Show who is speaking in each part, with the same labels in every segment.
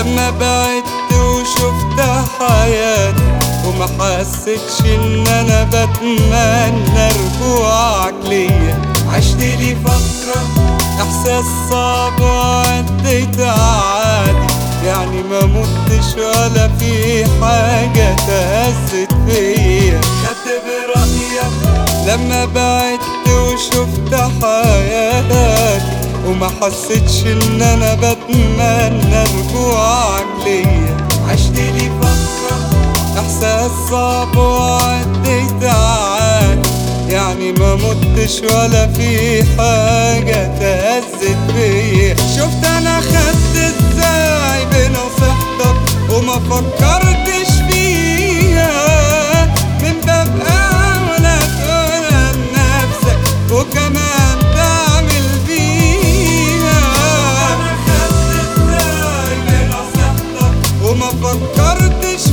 Speaker 1: لما بعدت وشفت حياتي وما حسيتش ان انا بتمنى رجوعك ليا عشت لي فترة احساس صعب وعديت عادي يعني ما متش ولا في حاجة تهزت فيا خدت برأيك لما بعدت وشفت حياتي وما حسيتش ان انا بتمنى رجوعك ليا عشت لي فترة احساس صعب وعديت عادي يعني ما متش ولا في حاجة تهزت بيا شفت انا خدت ازاي بنصيحتك وما فكرتش فيها من باب اولى تقولها لنفسك وكمان تعمل بيها انا خدت ازاي بنصيحتك وما فكرتش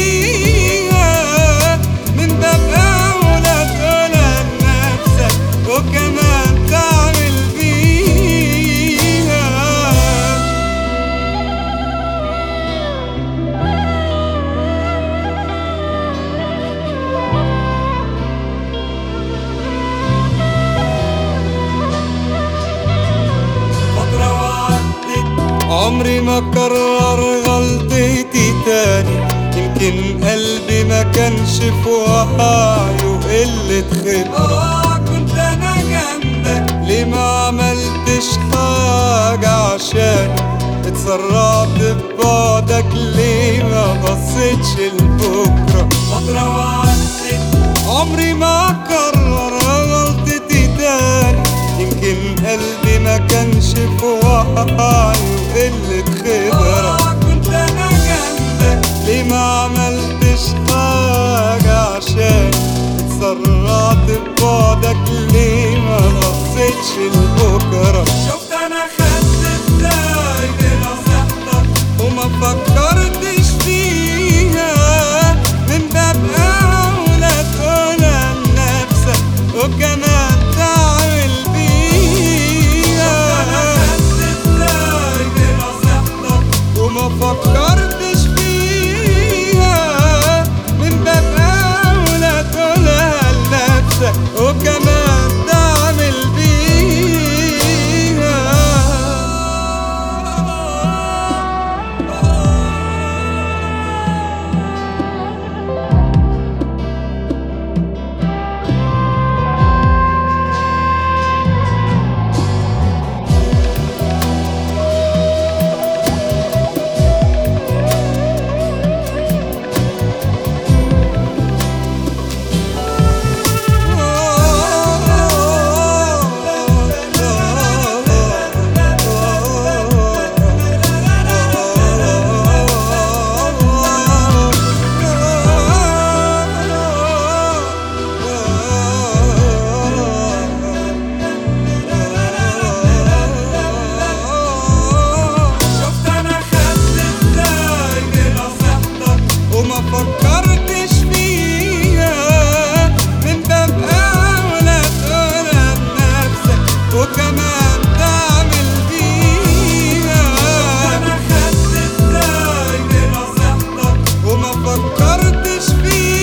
Speaker 1: فيها من باب اولى تقولها لنفسك وكمان تعمل بيها فترة وعدت عمري ما كرر غلطتي تاني يمكن قلبي ما كانش في وعي وقلة خبرة كنت انا جنبك ليه ما عملتش حاجة عشان اتسرعت ببعدك ليه ما بصيتش لبكرة فترة وعدت عمري ما كرر غلطتي تاني يمكن قلبي ما كانش في وعي وقلة خبرة كنت انا جنبك ليه ما عملتش حاجة عشان اتسرعت ببعدك ليه ما بصيتش لبكرة شفت انا خدت ازاي بنصيحتك وما فكرتش فيها من باب اولى تقولها لنفسك وكمان تعمل بيها انا خدت ازاي بنصيحتك وما فكرتش فيها من باب اولى تقولها لنفسك وكمان تعمل بيها شفت انا خدت ازاي بنصيحتك وما فكرتش فيها من باب اولى تقولها لنفسك وكمان تعمل بيها انا خدت ازاي بنصيحتك وما فكرتش فيها